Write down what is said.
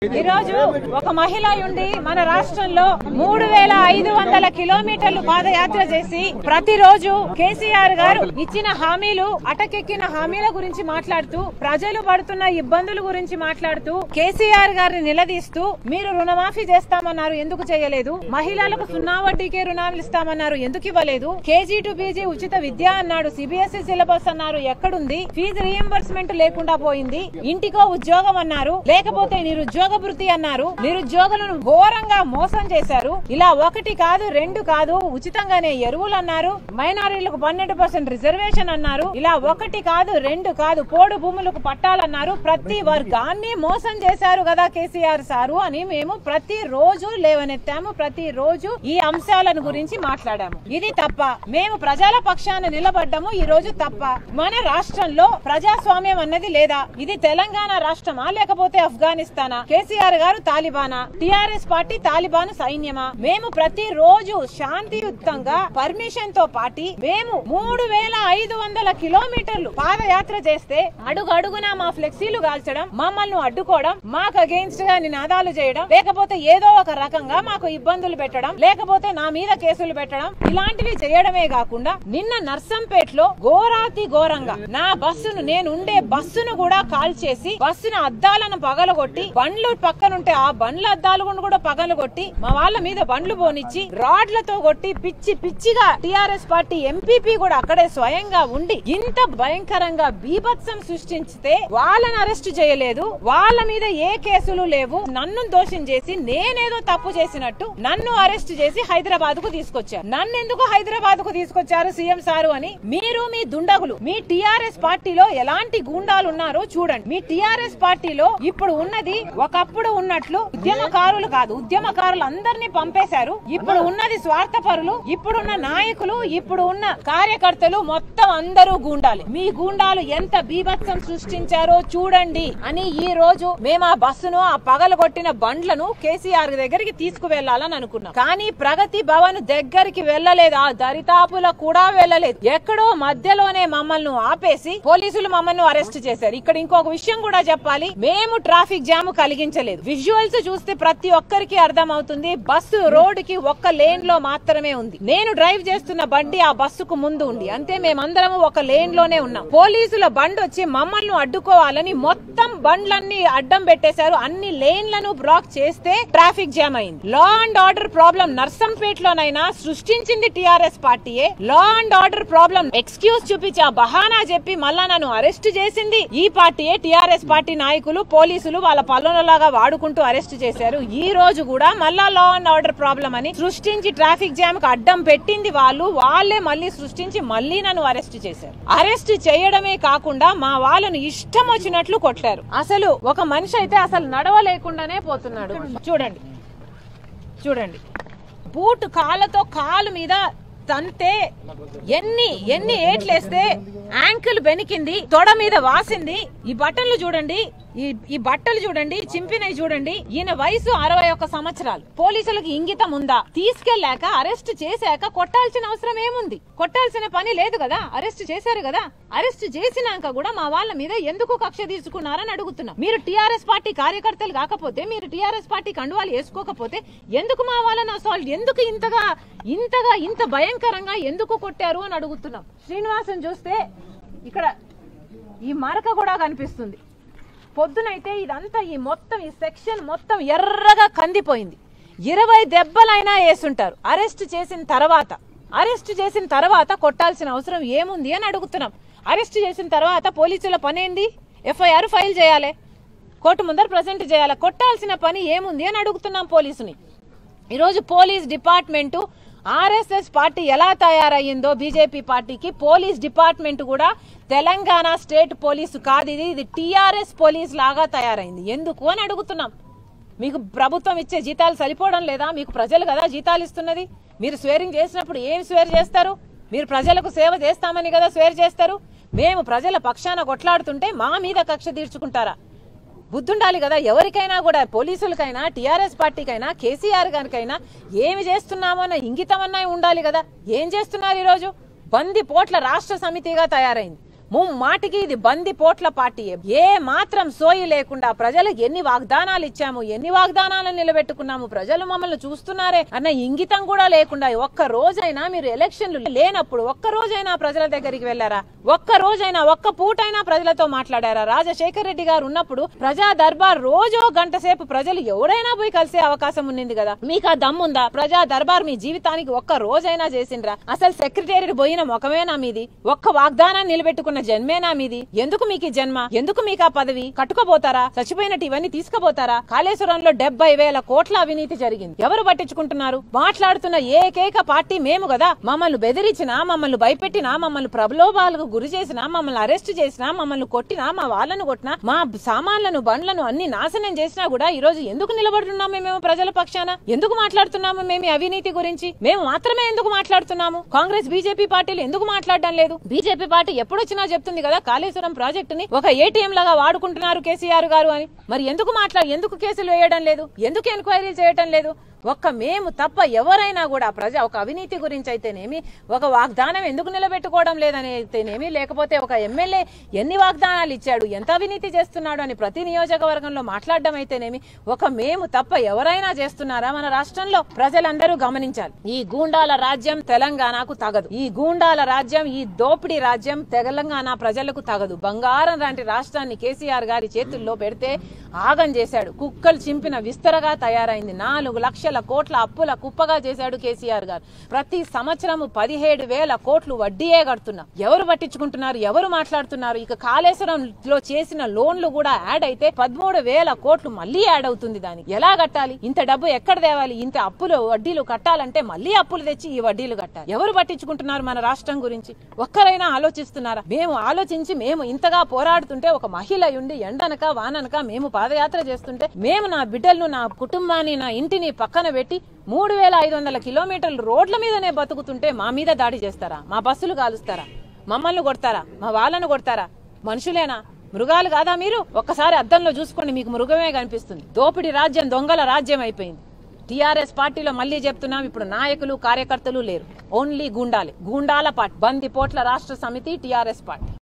ఈ రోజు ఒక మహిళ ఉండి మన రాష్ట్రంలో మూడు వేల ఐదు వందల కిలోమీటర్లు పాదయాత్ర చేసి ప్రతిరోజు కేసీఆర్ గారు ఇచ్చిన హామీలు అటకెక్కిన హామీల గురించి మాట్లాడుతూ ప్రజలు పడుతున్న ఇబ్బందుల గురించి మాట్లాడుతూ కేసీఆర్ గారిని నిలదీస్తూ మీరు రుణమాఫీ చేస్తామన్నారు ఎందుకు చేయలేదు మహిళలకు సున్నా వడ్డీకే రుణాలు ఇస్తామన్నారు ఎందుకు ఇవ్వలేదు కేజీ టు పీజీ ఉచిత విద్య అన్నాడు సిబిఎస్ఈ సిలబస్ అన్నారు ఎక్కడుంది ఫీజు రియంబర్స్మెంట్ లేకుండా పోయింది ఇంటికో ఉద్యోగం అన్నారు లేకపోతే నిరుద్యోగ భృతి అన్నారు నిరుద్యోగులను ఘోరంగా మోసం చేశారు ఇలా ఒకటి కాదు రెండు కాదు ఉచితంగానే ఎరువులు అన్నారు మైనారిటీలకు పన్నెండు పర్సెంట్ రిజర్వేషన్ అన్నారు ఇలా ఒకటి కాదు రెండు కాదు పోడు భూములకు పట్టాలన్నారు ప్రతి వర్గాన్ని మోసం చేశారు కదా కేసీఆర్ సారు అని మేము ప్రతి రోజు లేవనెత్తాము ప్రతి రోజు ఈ అంశాలను గురించి మాట్లాడాము ఇది తప్ప మేము ప్రజల పక్షాన నిలబడ్డాము ఈ రోజు తప్ప మన రాష్ట్రంలో ప్రజాస్వామ్యం అన్నది లేదా ఇది తెలంగాణ రాష్ట్రమా లేకపోతే ఆఫ్ఘనిస్తానా కేసీఆర్ గారు తాలిబానా టిఆర్ఎస్ పార్టీ తాలిబాన్ సైన్యమా మేము ప్రతి రోజు శాంతియుతంగా పర్మిషన్ తో పాటి మేము మూడు వేల ఐదు వందల కిలోమీటర్లు పాదయాత్ర చేస్తే అడుగు అడుగునా మా ఫ్లెక్సీలు కాల్చడం మమ్మల్ని అడ్డుకోవడం మాకు అగేన్స్ట్ గా నినాదాలు చేయడం లేకపోతే ఏదో ఒక రకంగా మాకు ఇబ్బందులు పెట్టడం లేకపోతే నా మీద కేసులు పెట్టడం ఇలాంటివి చేయడమే కాకుండా నిన్న నర్సంపేటలో ఘోరాతి ఘోరంగా నా బస్సును నేను ఉండే బస్సును కూడా కాల్ చేసి బస్సును అద్దాలను పగలగొట్టి బండ్లు పక్కనుంటే ఆ బండ్ల అద్దాలు కూడా పగలగొట్టి మా వాళ్ళ మీద బండ్లు పోనిచ్చి రాడ్లతో కొట్టి పిచ్చి పిచ్చిగా టిఆర్ఎస్ పార్టీ ఎంపీపీ కూడా అక్కడే స్వయంగా ఉండి ఇంత భయంకరంగా బీభత్సం సృష్టించితే వాళ్ళని అరెస్ట్ చేయలేదు వాళ్ళ మీద ఏ కేసులు లేవు నన్ను దోషం చేసి నేనేదో తప్పు చేసినట్టు నన్ను అరెస్ట్ చేసి హైదరాబాద్ కు తీసుకొచ్చారు నన్ను ఎందుకు హైదరాబాద్ కు తీసుకొచ్చారు సీఎం సారు అని మీరు మీ దుండగులు మీ టిఆర్ఎస్ పార్టీలో ఎలాంటి గూండాలు ఉన్నారో చూడండి మీ టిఆర్ఎస్ పార్టీలో ఇప్పుడు ఉన్నది ఒకప్పుడు ఉన్నట్లు ఉద్యమకారులు కాదు ఉద్యమకారులు అందరినీ పంపేశారు ఇప్పుడు ఉన్నది స్వార్థపరులు ఇప్పుడున్న నాయకులు ఇప్పుడు ఉన్న కార్యకర్తలు మొత్తం అందరూ గూండాలి మీ గూండాలు ఎంత బీభత్సం సృష్టించారో చూడండి అని ఈ రోజు మేము ఆ బస్సును ఆ పగలగొట్టిన బండ్లను కేసీఆర్ దగ్గరికి తీసుకువెళ్లాలని అనుకున్నాం కానీ ప్రగతి భవన్ దగ్గరికి వెళ్ళలేదు ఆ దరితాపుల కూడా వెళ్ళలేదు ఎక్కడో మధ్యలోనే మమ్మల్ని ఆపేసి పోలీసులు మమ్మల్ని అరెస్ట్ చేశారు ఇక్కడ ఇంకొక విషయం కూడా చెప్పాలి మేము ట్రాఫిక్ జామ్ కలిగించలేదు విజువల్స్ చూస్తే ప్రతి ఒక్కరికి అర్థం అవుతుంది బస్సు రోడ్ కి ఒక్క లేన్ లో మాత్రమే ఉంది నేను డ్రైవ్ చేస్తున్న బండి ఆ బస్సుకు ముందు ఉంది అంతే మేమందరం ఒక లేన్ లోనే ఉన్నాం పోలీసుల బండి వచ్చి మమ్మల్ని అడ్డుకోవాలని మొత్తం బండ్లన్నీ అడ్డం పెట్టేశారు అన్ని లేన్లను బ్లాక్ చేస్తే ట్రాఫిక్ జామ్ అయింది లా అండ్ ఆర్డర్ ప్రాబ్లం నర్సంపేటలోనైనా సృష్టించింది టిఆర్ఎస్ పార్టీయే law and order problem excuse చూపించి ఆ బహానా చెప్పి మళ్ళా నన్ను అరెస్ట్ చేసింది ఈ పార్టీయే టిఆర్ఎస్ పార్టీ నాయకులు పోలీసులు వాళ్ళ పల్లెలాగా వాడుకుంటూ అరెస్ట్ చేశారు ఈ రోజు కూడా మళ్ళా లా అండ్ ఆర్డర్ ప్రాబ్లం అని సృష్టించి ట్రాఫిక్ జామ్ కు అడ్డం పెట్టింది వాళ్ళు వాళ్ళే మళ్ళీ సృష్టించి మళ్ళీ నన్ను అరెస్ట్ చేశారు అరెస్ట్ చేయడమే కాకుండా మా వాళ్ళను ఇష్టం వచ్చినట్లు కొట్టారు అసలు ఒక మనిషి అయితే అసలు నడవలేకుండానే పోతున్నాడు చూడండి చూడండి బూట్ కాళ్ళతో కాలు మీద తంతే ఎన్ని ఎన్ని ఏట్లేస్తే యాంకిల్ బెనికింది తొడ మీద వాసింది ఈ బట్టలు చూడండి ఈ ఈ బట్టలు చూడండి చింపినవి చూడండి ఈయన వయసు అరవై ఒక్క సంవత్సరాలు పోలీసులకు ఇంగితం ఉందా తీసుకెళ్లాక అరెస్ట్ చేశాక కొట్టాల్సిన అవసరం ఏముంది కొట్టాల్సిన పని లేదు కదా అరెస్ట్ చేశారు కదా అరెస్ట్ చేసినాక కూడా మా వాళ్ళ మీద ఎందుకు కక్ష తీసుకున్నారని అడుగుతున్నా మీరు టిఆర్ఎస్ పార్టీ కార్యకర్తలు కాకపోతే మీరు టిఆర్ఎస్ పార్టీ కండువాలు వేసుకోకపోతే ఎందుకు మా వాళ్ళని అసలు ఎందుకు ఇంతగా ఇంతగా ఇంత భయంకరంగా ఎందుకు కొట్టారు అని అడుగుతున్నాం శ్రీనివాసం చూస్తే ఇక్కడ ఈ మరక కూడా కనిపిస్తుంది పొద్దునైతే ఇదంతా ఈ మొత్తం ఈ సెక్షన్ మొత్తం ఎర్రగా కందిపోయింది ఇరవై దెబ్బలైనా వేసుంటారు అరెస్ట్ చేసిన తర్వాత అరెస్ట్ చేసిన తర్వాత కొట్టాల్సిన అవసరం ఏముంది అని అడుగుతున్నాం అరెస్ట్ చేసిన తర్వాత పోలీసుల పని ఏంది ఎఫ్ఐఆర్ ఫైల్ చేయాలి కోర్టు ముందర ప్రజెంట్ చేయాలి కొట్టాల్సిన పని ఏముంది అని అడుగుతున్నాం పోలీసుని ఈరోజు పోలీస్ డిపార్ట్మెంటు ఆర్ఎస్ఎస్ పార్టీ ఎలా తయారయ్యిందో బీజేపీ పార్టీకి పోలీస్ డిపార్ట్మెంట్ కూడా తెలంగాణ స్టేట్ పోలీసు కాదు ఇది ఇది టీఆర్ఎస్ పోలీస్ లాగా తయారైంది ఎందుకు అని అడుగుతున్నాం మీకు ప్రభుత్వం ఇచ్చే జీతాలు సరిపోవడం లేదా మీకు ప్రజలు కదా జీతాలు ఇస్తున్నది మీరు స్వేరింగ్ చేసినప్పుడు ఏం స్వేర్ చేస్తారు మీరు ప్రజలకు సేవ చేస్తామని కదా స్వేర్ చేస్తారు మేము ప్రజల పక్షాన కొట్లాడుతుంటే మా మీద కక్ష తీర్చుకుంటారా బుద్ధుండాలి కదా ఎవరికైనా కూడా పోలీసులకైనా టీఆర్ఎస్ పార్టీకైనా కేసీఆర్ గారికైనా ఏమి చేస్తున్నామో అన్న ఇంగితమన్నా ఉండాలి కదా ఏం చేస్తున్నారు ఈరోజు బంది పోట్ల రాష్ట్ర సమితిగా తయారైంది ముమ్మాటికి ఇది బంది పోట్ల పార్టీ ఏ మాత్రం సోయి లేకుండా ప్రజలకు ఎన్ని వాగ్దానాలు ఇచ్చాము ఎన్ని వాగ్దానాలను నిలబెట్టుకున్నాము ప్రజలు మమ్మల్ని చూస్తున్నారే అన్న ఇంగితం కూడా లేకుండా ఒక్క రోజైనా మీరు ఎలక్షన్లు లేనప్పుడు ఒక్క రోజైనా ప్రజల దగ్గరికి వెళ్లారా ఒక్క రోజైనా ఒక్క పూటైనా ప్రజలతో మాట్లాడారా రాజశేఖర రెడ్డి గారు ఉన్నప్పుడు ప్రజా దర్బార్ రోజో గంట సేపు ప్రజలు ఎవరైనా పోయి కలిసే అవకాశం ఉన్నింది కదా మీకు ఆ దమ్ముందా ప్రజా దర్బార్ మీ జీవితానికి ఒక్క రోజైనా చేసిండ్రా అసలు సెక్రటేరియట్ పోయిన ముఖమేనా మీది ఒక్క వాగ్దానాన్ని నిలబెట్టుకున్న జన్మేనా మీది ఎందుకు మీకు ఈ జన్మ ఎందుకు మీకు ఆ పదవి కట్టుకోబోతారా చచ్చిపోయినట్టు ఇవన్నీ తీసుకుపోతారా కాళేశ్వరంలో డెబ్బై వేల కోట్ల అవినీతి జరిగింది ఎవరు పట్టించుకుంటున్నారు మాట్లాడుతున్న ఏకైక పార్టీ మేము కదా మమ్మల్ని బెదిరించినా మమ్మల్ని భయపెట్టినా మమ్మల్ని ప్రలోభాలకు గురి చేసినా మమ్మల్ని అరెస్ట్ చేసినా మమ్మల్ని కొట్టినా మా వాళ్ళను కొట్టినా మా సామాన్లను బండ్లను అన్ని నాశనం చేసినా కూడా ఈ రోజు ఎందుకు నిలబడుతున్నాము మేము ప్రజల పక్షాన ఎందుకు మాట్లాడుతున్నాము మేము ఈ అవినీతి గురించి మేము మాత్రమే ఎందుకు మాట్లాడుతున్నాము కాంగ్రెస్ బీజేపీ పార్టీలు ఎందుకు మాట్లాడడం లేదు బీజేపీ పార్టీ ఎప్పుడొచ్చినా చెప్తుంది కదా కాళేశ్వరం ప్రాజెక్టుని ఒక ఏటీఎం లాగా వాడుకుంటున్నారు కేసీఆర్ గారు అని మరి ఎందుకు మాట్లాడు ఎందుకు కేసులు వేయడం లేదు ఎందుకు ఎంక్వైరీలు చేయడం లేదు ఒక్క మేము తప్ప ఎవరైనా కూడా ప్రజ ఒక అవినీతి గురించి అయితేనేమి ఒక వాగ్దానం ఎందుకు నిలబెట్టుకోవడం లేదని అయితేనేమి లేకపోతే ఒక ఎమ్మెల్యే ఎన్ని వాగ్దానాలు ఇచ్చాడు ఎంత అవినీతి చేస్తున్నాడు అని ప్రతి నియోజకవర్గంలో మాట్లాడడం అయితేనేమి ఒక మేము తప్ప ఎవరైనా చేస్తున్నారా మన రాష్ట్రంలో ప్రజలందరూ గమనించాలి ఈ గూండాల రాజ్యం తెలంగాణకు తగదు ఈ గూండాల రాజ్యం ఈ దోపిడీ రాజ్యం తెలంగాణ ప్రజలకు తగదు బంగారం లాంటి రాష్ట్రాన్ని కేసీఆర్ గారి చేతుల్లో పెడితే ఆగం చేశాడు కుక్కలు చింపిన విస్తరగా తయారైంది నాలుగు లక్షల కోట్ల అప్పుల కుప్పగా చేశాడు కేసీఆర్ గారు ప్రతి సంవత్సరము పదిహేడు వేల కోట్లు వడ్డీయే కడుతున్నాం ఎవరు పట్టించుకుంటున్నారు ఎవరు మాట్లాడుతున్నారు ఇక కాళేశ్వరంలో చేసిన లోన్లు కూడా యాడ్ అయితే పదమూడు వేల కోట్లు మళ్ళీ యాడ్ అవుతుంది దానికి ఎలా కట్టాలి ఇంత డబ్బు ఎక్కడ తేవాలి ఇంత అప్పులు వడ్డీలు కట్టాలంటే మళ్ళీ అప్పులు తెచ్చి ఈ వడ్డీలు కట్టాలి ఎవరు పట్టించుకుంటున్నారు మన రాష్ట్రం గురించి ఒక్కరైనా ఆలోచిస్తున్నారా మేము ఆలోచించి మేము ఇంతగా పోరాడుతుంటే ఒక మహిళ ఉండి ఎండనక వాననక మేము పాదయాత్ర చేస్తుంటే మేము నా బిడ్డలను నా కుటుంబాన్ని నా ఇంటిని పక్కన పెట్టి మూడు వేల ఐదు వందల కిలోమీటర్లు రోడ్ల మీదనే బతుకుతుంటే మా మీద దాడి చేస్తారా మా బస్సులు కాలుస్తారా మమ్మల్ని కొడతారా మా వాళ్ళను కొడతారా మనుషులేనా మృగాలు కాదా మీరు ఒక్కసారి అద్దంలో చూసుకోండి మీకు మృగమే కనిపిస్తుంది దోపిడి రాజ్యం దొంగల రాజ్యం అయిపోయింది టీఆర్ఎస్ పార్టీలో మళ్ళీ చెప్తున్నాం ఇప్పుడు నాయకులు కార్యకర్తలు లేరు ఓన్లీ గూండాలే గూండాల పార్టీ బంది పోట్ల రాష్ట్ర సమితి టీఆర్ఎస్ పార్టీ